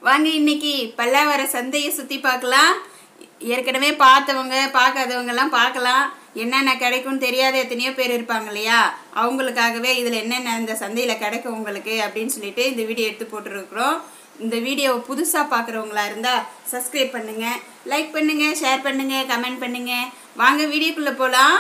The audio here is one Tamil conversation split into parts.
வாங்க இன்னைக்கு பல்லாவர சந்தையை சுற்றி பார்க்கலாம் ஏற்கனவே பார்த்தவங்க பார்க்காதவங்கெல்லாம் பார்க்கலாம் என்னென்ன கிடைக்கும்னு தெரியாத எத்தனையோ பேர் இருப்பாங்க இல்லையா அவங்களுக்காகவே இதில் என்னென்ன இந்த சந்தையில் கிடைக்கும் உங்களுக்கு அப்படின்னு சொல்லிட்டு இந்த வீடியோ எடுத்து போட்டுருக்குறோம் இந்த வீடியோவை புதுசாக பார்க்குறவங்களா இருந்தால் சப்ஸ்கிரைப் பண்ணுங்கள் லைக் பண்ணுங்கள் ஷேர் பண்ணுங்கள் கமெண்ட் பண்ணுங்கள் வாங்க வீடியோக்குள்ளே போகலாம்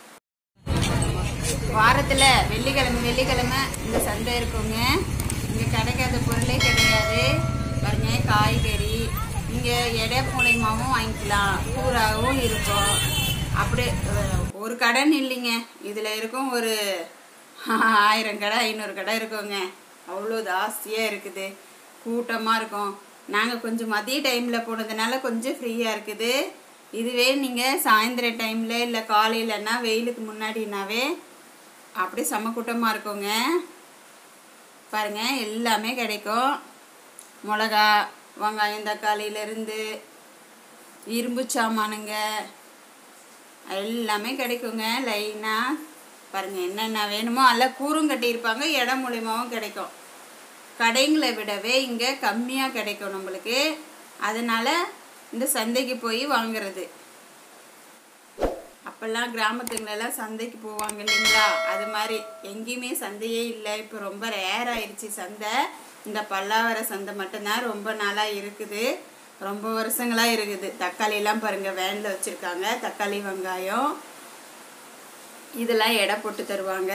வாரத்தில் வெள்ளிக்கிழமை வெள்ளிக்கிழமை இந்த சந்தை இருக்குங்க இங்கே கிடைக்காத பொருளே கிடையாது பாருங்க காய்கறி இங்கே எடை மூலியமாகவும் வாங்கிக்கலாம் கூறாகவும் இருக்கும் அப்படியே அஹ், ஒரு கடைன்னு இல்லைங்க இதில் இருக்கும் ஒரு ஆயிரம் கடை ஐநூறு கடை இருக்குங்க அவ்வளோ ஜாஸ்தியாக இருக்குது கூட்டமாக இருக்கும் நாங்கள் கொஞ்சம் மதிய டைமில் போனதுனால கொஞ்சம் ஃப்ரீயாக இருக்குது இதுவே நீங்கள் சாயந்தர டைமில் இல்லை காலையிலன்னா வெயிலுக்கு முன்னாடினாவே அப்படியே செம்ம கூட்டமாக இருக்குங்க பாருங்க எல்லாமே கிடைக்கும் மிளகா வெங்காயம் தக்காளியிலேருந்து இரும்பு சாமானுங்க எல்லாமே கிடைக்குங்க லைனாக பாருங்கள் என்னென்ன வேணுமோ எல்லாம் கூறும் கட்டியிருப்பாங்க இடம் மூலியமாகவும் கிடைக்கும் கடைங்களை விடவே இங்கே கம்மியாக கிடைக்கும் நம்மளுக்கு அதனால் இந்த சந்தைக்கு போய் வாங்குறது அப்போல்லாம் கிராமத்துங்களெல்லாம் சந்தைக்கு போவாங்க இல்லைங்களா அது மாதிரி எங்கேயுமே சந்தையே இல்லை இப்போ ரொம்ப ரேர் ஆயிடுச்சு சந்தை இந்த பல்லாவர சந்தை மட்டும்தான் ரொம்ப நாளாக இருக்குது ரொம்ப வருஷங்களாக இருக்குது தக்காளிலாம் பாருங்கள் வேனில் வச்சுருக்காங்க தக்காளி வெங்காயம் இதெல்லாம் எடை போட்டு தருவாங்க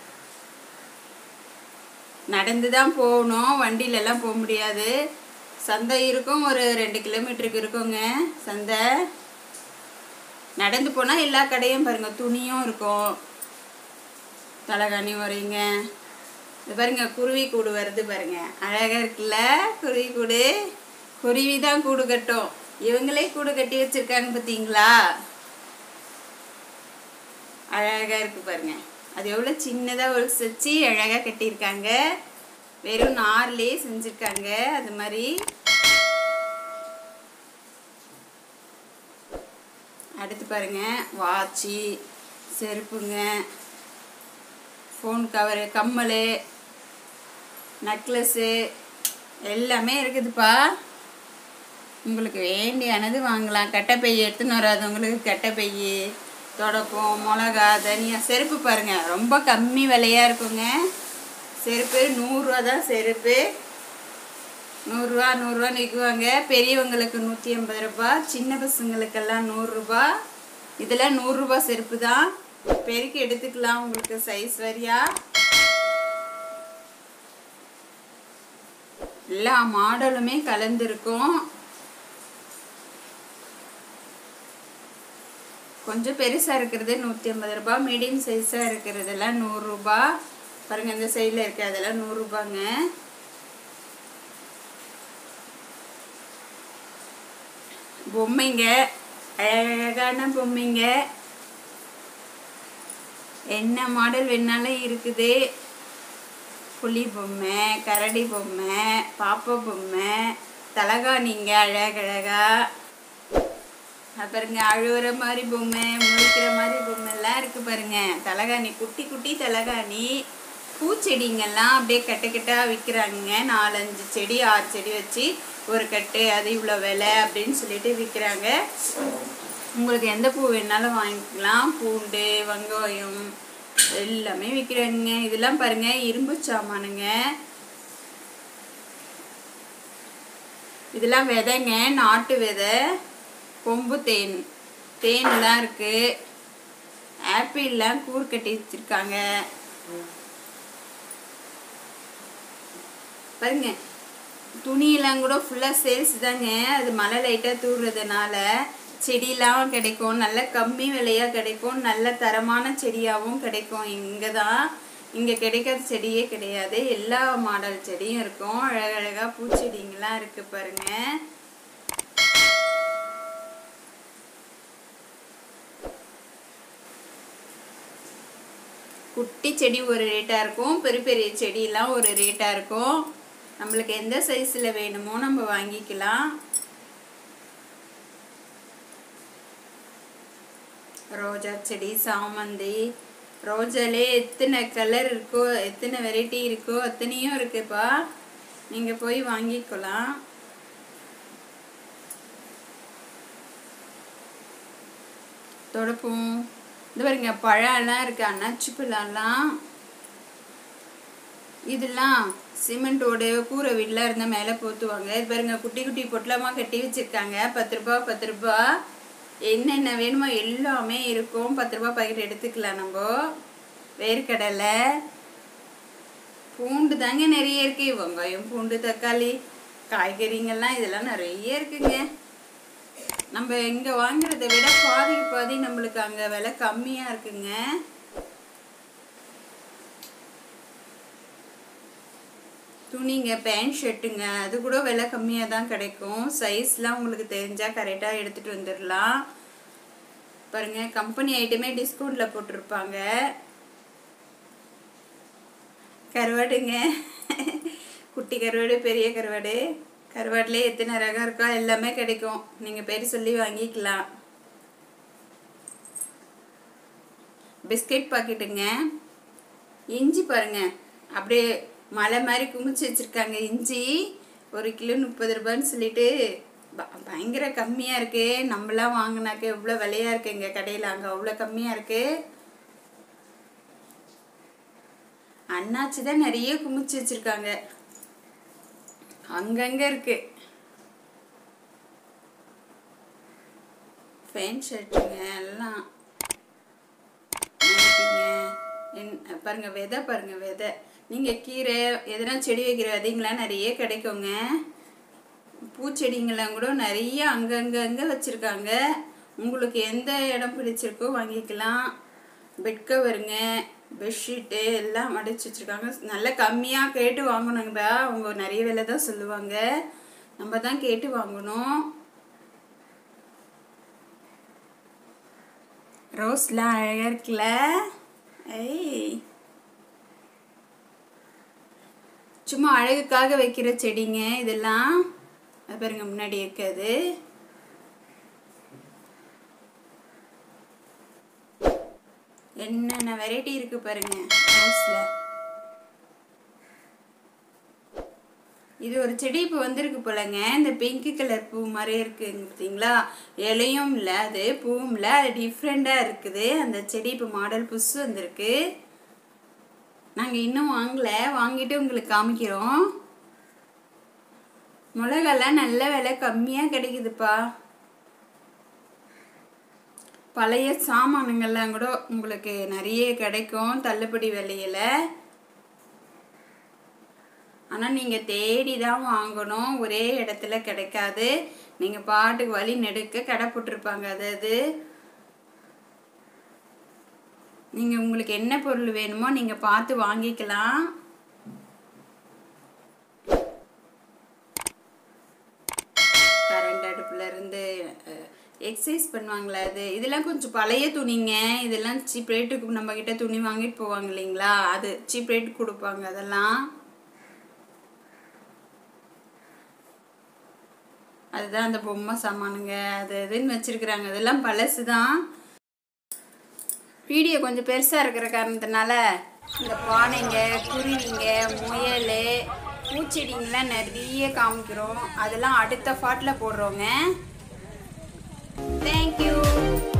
நடந்து தான் போகணும் வண்டியிலலாம் போக முடியாது சந்தை இருக்கும் ஒரு ரெண்டு கிலோமீட்டருக்கு இருக்குங்க சந்தை நடந்து போனால் எல்லா கடையும் பாருங்க துணியும் இருக்கும் தலகாணி வரீங்க இது பாருங்க குருவி கூடு வருது பாருங்க அழகாக இருக்குல்ல குருவி கூடு குருவி தான் கூடு கட்டும் இவங்களே கூடு கட்டி வச்சிருக்காங்க பார்த்தீங்களா அழகாக இருக்கு பாருங்க அது எவ்வளோ சின்னதாக ஒரு வச்சு அழகாக கட்டியிருக்காங்க வெறும் நார்லேயே செஞ்சுருக்காங்க அது மாதிரி அடுத்து பாருங்க வாட்சி செருப்புங்க ஃபோன் கவரு கம்மல் நெக்லஸ்ஸு எல்லாமே இருக்குதுப்பா உங்களுக்கு வேண்டியானது வாங்கலாம் கட்டைப்பை எடுத்துன்னு வராதவங்களுக்கு கட்டைப்பை தொடப்பம் மிளகா தனியா செருப்பு பாருங்க ரொம்ப கம்மி விலையாக இருக்குங்க செருப்பு நூறுரூவா தான் செருப்பு நூறுரூவா நூறுரூவான்னு விற்குவாங்க பெரியவங்களுக்கு நூற்றி ஐம்பது ரூபா சின்ன பசங்களுக்கெல்லாம் நூறுரூபா இதெல்லாம் நூறுரூபா செருப்பு தான் பெருக்கி எடுத்துக்கலாம் உங்களுக்கு சைஸ் வரியா எல்லா மாடலுமே கலந்துருக்கும் கொஞ்சம் பெருசாக இருக்கிறது நூற்றி ஐம்பது ரூபா மீடியம் சைஸாக இருக்கிறதெல்லாம் நூறுரூபா பாருங்கள் இந்த சைடில் இருக்க அதெல்லாம் நூறுரூபாங்க பொம்மைங்க அழகான பொம்மைங்க என்ன மாடல் வேணாலும் இருக்குது புலி பொம்மை கரடி பொம்மை பாப்பா பொம்மை தலகாணிங்க அழகழகா பாருங்க அழுவுற மாதிரி பொம்மை முழிக்கிற மாதிரி பொம்மை எல்லாம் இருக்கு பாருங்க தலகாணி குட்டி குட்டி தலகாணி பூச்செடிங்கெல்லாம் அப்படியே கட்டு கட்டாக விற்கிறாங்க நாலஞ்சு செடி ஆறு செடி வச்சு ஒரு கட்டு அது இவ்வளோ விலை அப்படின்னு சொல்லிட்டு விற்கிறாங்க உங்களுக்கு எந்த பூ வேணாலும் வாங்கிக்கலாம் பூண்டு வெங்காயம் எல்லாமே விற்கிறாங்க இதெல்லாம் பாருங்க இரும்பு சாமானுங்க இதெல்லாம் விதைங்க நாட்டு விதை கொம்பு தேன் தேன்லாம் இருக்கு ஆப்பிள்லாம் கூர் கட்டி வச்சிருக்காங்க பாருங்க துணியெல்லாம் கூட ஃபுல்லாக சேல்ஸ் தாங்க அது மழை லைட்டாக தூடுறதுனால செடியெல்லாம் கிடைக்கும் நல்ல கம்மி விலையாக கிடைக்கும் நல்ல தரமான செடியாகவும் கிடைக்கும் இங்கே தான் இங்கே கிடைக்காத செடியே கிடையாது எல்லா மாடல் செடியும் இருக்கும் அழகழகாக பூச்செடிங்கெல்லாம் இருக்குது பாருங்க குட்டி செடி ஒரு ரேட்டாக இருக்கும் பெரிய பெரிய செடியெல்லாம் ஒரு ரேட்டாக இருக்கும் நம்மளுக்கு எந்த சைஸில் வேணுமோ நம்ம வாங்கிக்கலாம் ரோஜா செடி சாமந்தி ரோஜாலே எத்தனை கலர் இருக்கோ எத்தனை வெரைட்டி இருக்கோ அத்தனையும் இருக்குப்பா நீங்கள் போய் வாங்கிக்கலாம் தொடப்போம் இது பாருங்க பழம்லாம் இருக்கு அன்னாச்சி பழம்லாம் இதெல்லாம் சிமெண்டோட கூரை வீட்டில் இருந்தால் மேலே போத்துவாங்க இது பாருங்க குட்டி குட்டி பொட்டலமாக கட்டி வச்சிருக்காங்க பத்து ரூபா பத்து ரூபா என்னென்ன வேணுமோ எல்லாமே இருக்கும் பத்து ரூபா பாக்கெட் எடுத்துக்கலாம் நம்ம வேர்க்கடலை பூண்டு தாங்க நிறைய இருக்கு வெங்காயம் பூண்டு தக்காளி காய்கறிங்கெல்லாம் இதெல்லாம் நிறைய இருக்குங்க நம்ம இங்கே வாங்குறத விட பாதிக்கு பாதி நம்மளுக்கு அங்கே விலை கம்மியாக இருக்குங்க துணிங்க பேண்ட் ஷர்ட்டுங்க அது கூட விலை கம்மியாக தான் கிடைக்கும் சைஸ்லாம் உங்களுக்கு தெரிஞ்சால் கரெக்டாக எடுத்துகிட்டு வந்துடலாம் பாருங்க கம்பெனி ஐட்டமே டிஸ்கவுண்ட்டில் போட்டிருப்பாங்க கருவாடுங்க குட்டி கருவாடு பெரிய கருவாடு கருவாடுலேயே எத்தனை ரகம் இருக்கோ எல்லாமே கிடைக்கும் நீங்கள் பேர் சொல்லி வாங்கிக்கலாம் பிஸ்கெட் பாக்கெட்டுங்க இஞ்சி பாருங்க அப்படியே மலை மாதிரி குமிச்சு வச்சுருக்காங்க இஞ்சி ஒரு கிலோ முப்பது ரூபான்னு சொல்லிட்டு ப- பயங்கர கம்மியாக இருக்கு நம்மளாம் வாங்கினாக்க எவ்வளோ விலையாக இருக்கு எங்கள் கடையில் அங்கே அவ்வளோ கம்மியாக இருக்கு அண்ணாச்சி தான் நிறைய குமிச்சு வச்சுருக்காங்க அங்கங்கே இருக்கு ஃபேன் ஷர்ட்டுங்க எல்லாம் நைட்டிங்க என் பாருங்க விதை பாருங்க விதை நீங்கள் கீரை எதனா செடி வைக்கிற விதைங்களாம் நிறைய கிடைக்குங்க பூச்செடிங்கெல்லாம் கூட நிறைய அங்கங்கே அங்கே வச்சுருக்காங்க உங்களுக்கு எந்த இடம் பிடிச்சிருக்கோ வாங்கிக்கலாம் பெட் கவருங்க பெட்ஷீட்டு எல்லாம் மடிச்சு வச்சுருக்காங்க நல்லா கம்மியாக கேட்டு வாங்கணுங்கடா அவங்க நிறைய விலை தான் சொல்லுவாங்க நம்ம தான் கேட்டு வாங்கணும் ரோஸ்லாம் அழகாக இருக்குல்ல ஐய் சும்மா அழகுக்காக வைக்கிற செடிங்க இதெல்லாம் அது பாருங்க முன்னாடி இருக்காது என்னென்ன வெரைட்டி இருக்கு பாருங்க ரோஸ்ல இது ஒரு செடி இப்போ வந்திருக்கு போலங்க இந்த பிங்க் கலர் பூ மாதிரி இருக்குங்க பார்த்தீங்களா இலையும் இல்லை அது பூவும் இல்லை அது டிஃப்ரெண்ட்டாக இருக்குது அந்த செடி இப்போ மாடல் புதுசு வந்திருக்கு நாங்கள் இன்னும் வாங்கல வாங்கிட்டு உங்களுக்கு காமிக்கிறோம் மிளகாலாம் நல்ல விலை கம்மியாக கிடைக்குதுப்பா பழைய சாமானுங்கள்லாம் கூட உங்களுக்கு நிறைய கிடைக்கும் தள்ளுபடி விலையில ஆனால் நீங்கள் தேடி தான் வாங்கணும் ஒரே இடத்துல கிடைக்காது நீங்கள் பாட்டுக்கு வழி நெடுக்க கடை போட்டிருப்பாங்க அதாவது நீங்கள் உங்களுக்கு என்ன பொருள் வேணுமோ நீங்கள் பார்த்து வாங்கிக்கலாம் கரண்ட் அடுப்புல இருந்து எக்ஸசைஸ் பண்ணுவாங்களா அது இதெல்லாம் கொஞ்சம் பழைய துணிங்க இதெல்லாம் சீப் ரேட்டுக்கு நம்ம கிட்ட துணி வாங்கிட்டு போவாங்க இல்லைங்களா அது சீப் ரேட்டுக்கு கொடுப்பாங்க அதெல்லாம் அதுதான் அந்த பொம்மை சாமானுங்க அது இதுன்னு வச்சிருக்கிறாங்க அதெல்லாம் பழசு தான் வீடியோ கொஞ்சம் பெருசாக இருக்கிற காரணத்தினால இந்த பானைங்க குருவிங்க முயல் பூச்செடிங்கெலாம் நிறைய காமிக்கிறோம் அதெல்லாம் அடுத்த ஃபாட்டில் போடுறோங்க தேங்க்யூ